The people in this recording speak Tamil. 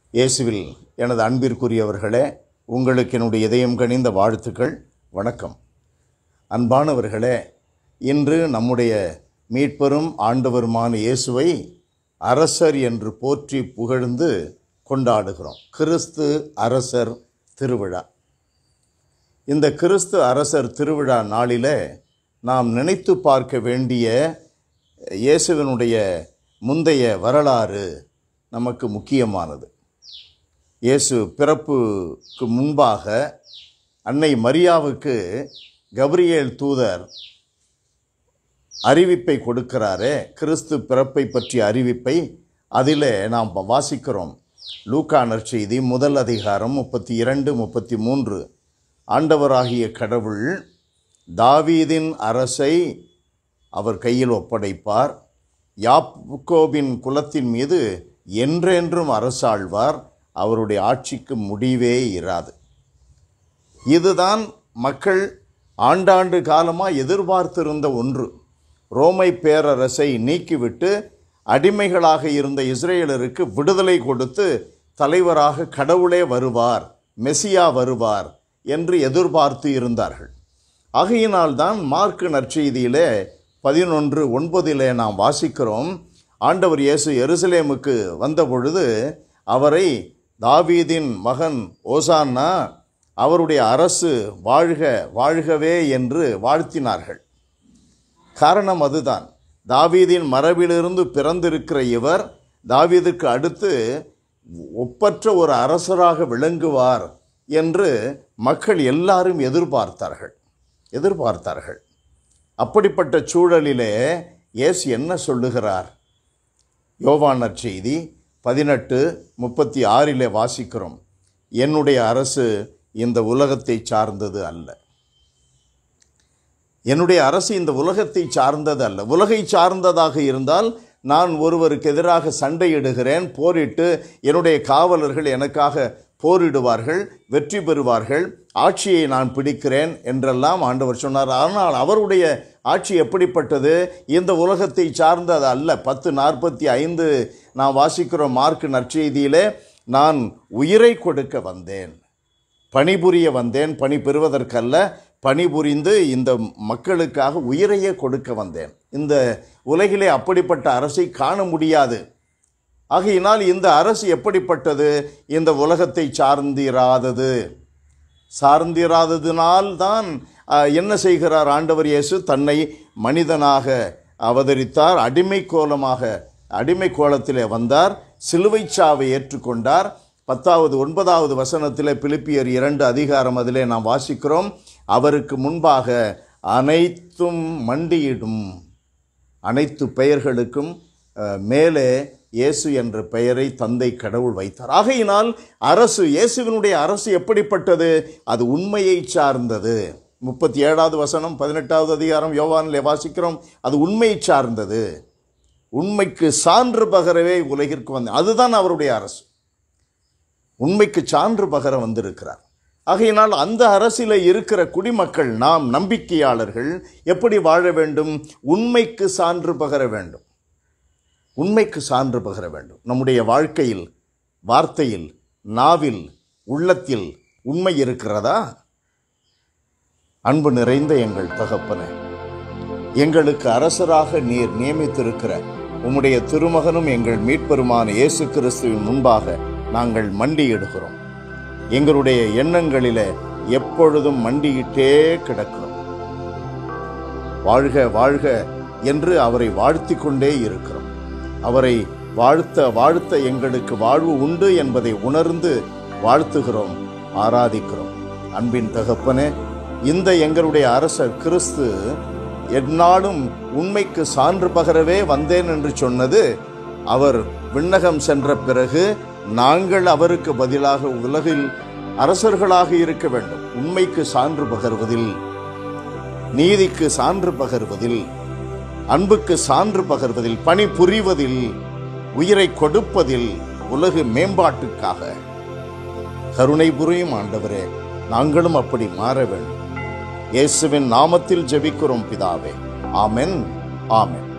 இயேசுவில் எனது அன்பிற்குரியவர்களே உங்களுக்கு என்னுடைய இதயம் கனிந்த வாழ்த்துக்கள் வணக்கம் அன்பானவர்களே இன்று நம்முடைய மீட்பெரும் ஆண்டவருமான இயேசுவை அரசர் என்று போற்றி புகழ்ந்து கொண்டாடுகிறோம் கிறிஸ்து அரசர் திருவிழா இந்த கிறிஸ்து அரசர் திருவிழா நாளிலே நாம் நினைத்து பார்க்க வேண்டிய இயேசுவினுடைய முந்தைய வரலாறு நமக்கு முக்கியமானது இயேசு பிறப்புக்கு முன்பாக அன்னை மரியாவுக்கு கபிரியேல் தூதர் அறிவிப்பை கொடுக்கிறாரே கிறிஸ்து பிறப்பை பற்றிய அறிவிப்பை அதிலே நாம் வாசிக்கிறோம் லூக்கா நற்செய்தி முதல் அதிகாரம் முப்பத்தி இரண்டு முப்பத்தி மூன்று ஆண்டவராகிய கடவுள் தாவீதின் அரசை அவர் கையில் ஒப்படைப்பார் யாக்கோபின் குலத்தின் மீது என்றென்றும் அரசாழ்வார் அவருடைய ஆட்சிக்கு முடிவே இராது இதுதான் மக்கள் ஆண்டாண்டு காலமாக எதிர்பார்த்திருந்த ஒன்று ரோமை பேரரசை நீக்கிவிட்டு அடிமைகளாக இருந்த இஸ்ரேலருக்கு விடுதலை கொடுத்து தலைவராக கடவுளே வருவார் மெசியா வருவார் என்று எதிர்பார்த்து இருந்தார்கள் ஆகையினால்தான் மார்க்கு நற்செய்தியிலே பதினொன்று ஒன்பதிலே நாம் வாசிக்கிறோம் ஆண்டவர் இயேசு எருசலேமுக்கு வந்தபொழுது அவரை தாவீதின் மகன் ஓசான்னா அவருடைய அரசு வாழ்க வாழ்கவே என்று வாழ்த்தினார்கள் காரணம் அதுதான் தாவீதின் மரபிலிருந்து பிறந்திருக்கிற இவர் தாவீதுக்கு அடுத்து ஒப்பற்ற ஒரு அரசராக விளங்குவார் என்று மக்கள் எல்லாரும் எதிர்பார்த்தார்கள் எதிர்பார்த்தார்கள் அப்படிப்பட்ட சூழலிலே இயேசு என்ன சொல்லுகிறார் யோவான் நற்செய்தி பதினெட்டு முப்பத்தி ஆறிலே வாசிக்கிறோம் என்னுடைய அரசு இந்த உலகத்தை சார்ந்தது அல்ல என்னுடைய அரசு இந்த உலகத்தை சார்ந்தது அல்ல உலகை சார்ந்ததாக இருந்தால் நான் ஒருவருக்கு எதிராக சண்டையிடுகிறேன் போரிட்டு என்னுடைய காவலர்கள் எனக்காக போரிடுவார்கள் வெற்றி பெறுவார்கள் ஆட்சியை நான் பிடிக்கிறேன் என்றெல்லாம் ஆண்டவர் சொன்னார் ஆனால் அவருடைய ஆட்சி எப்படிப்பட்டது இந்த உலகத்தை சார்ந்தது அல்ல பத்து நாற்பத்தி ஐந்து நான் வாசிக்கிறோம் மார்க் நற்செய்தியிலே நான் உயிரை கொடுக்க வந்தேன் பணிபுரிய வந்தேன் பணி பெறுவதற்கல்ல பணிபுரிந்து இந்த மக்களுக்காக உயிரையே கொடுக்க வந்தேன் இந்த உலகிலே அப்படிப்பட்ட அரசை காண முடியாது ஆகையினால் இந்த அரசு எப்படிப்பட்டது இந்த உலகத்தை சார்ந்திராதது சார்ந்திராததினால் தான் என்ன செய்கிறார் ஆண்டவர் இயேசு தன்னை மனிதனாக அவதரித்தார் அடிமை கோலமாக அடிமை கோலத்திலே வந்தார் சிலுவை சாவை ஏற்றுக்கொண்டார் பத்தாவது ஒன்பதாவது வசனத்தில் பிலிப்பியர் இரண்டு அதிகாரம் அதிலே நாம் வாசிக்கிறோம் அவருக்கு முன்பாக அனைத்தும் மண்டியிடும் அனைத்து பெயர்களுக்கும் மேலே இயேசு என்ற பெயரை தந்தை கடவுள் வைத்தார் ஆகையினால் அரசு இயேசுவினுடைய அரசு எப்படிப்பட்டது அது உண்மையை சார்ந்தது முப்பத்தி ஏழாவது வசனம் பதினெட்டாவது அதிகாரம் யோவானிலே வாசிக்கிறோம் அது உண்மையை சார்ந்தது உண்மைக்கு சான்று பகரவே உலகிற்கு வந்த அதுதான் அவருடைய அரசு உண்மைக்கு சான்று பகர வந்திருக்கிறார் ஆகையினால் அந்த அரசில் இருக்கிற குடிமக்கள் நாம் நம்பிக்கையாளர்கள் எப்படி வாழ வேண்டும் உண்மைக்கு சான்று பகர வேண்டும் உண்மைக்கு சான்று பகர வேண்டும் நம்முடைய வாழ்க்கையில் வார்த்தையில் நாவில் உள்ளத்தில் உண்மை இருக்கிறதா அன்பு நிறைந்த எங்கள் தகப்பன எங்களுக்கு அரசராக நீர் நியமித்திருக்கிற உம்முடைய திருமகனும் எங்கள் மீட்பெருமான இயேசு கிறிஸ்துவின் முன்பாக நாங்கள் மண்டியிடுகிறோம் எங்களுடைய எண்ணங்களில எப்பொழுதும் மண்டியிட்டே கிடக்கிறோம் வாழ்க வாழ்க என்று அவரை வாழ்த்தி கொண்டே இருக்கிறோம் அவரை வாழ்த்த வாழ்த்த எங்களுக்கு வாழ்வு உண்டு என்பதை உணர்ந்து வாழ்த்துகிறோம் ஆராதிக்கிறோம் அன்பின் தகப்பனே இந்த எங்களுடைய அரசர் கிறிஸ்து எந்நாளும் உண்மைக்கு சான்று பகரவே வந்தேன் என்று சொன்னது அவர் விண்ணகம் சென்ற பிறகு நாங்கள் அவருக்கு பதிலாக உலகில் அரசர்களாக இருக்க வேண்டும் உண்மைக்கு சான்று பகர்வதில் நீதிக்கு சான்று பகர்வதில் அன்புக்கு சான்று பகர்வதில் பணி புரிவதில் உயிரை கொடுப்பதில் உலகு மேம்பாட்டுக்காக கருணை புரியும் ஆண்டவரே நாங்களும் அப்படி மாற வேண்டும் இயேசுவின் நாமத்தில் ஜெபிக்கிறோம் பிதாவே ஆமென் ஆமென்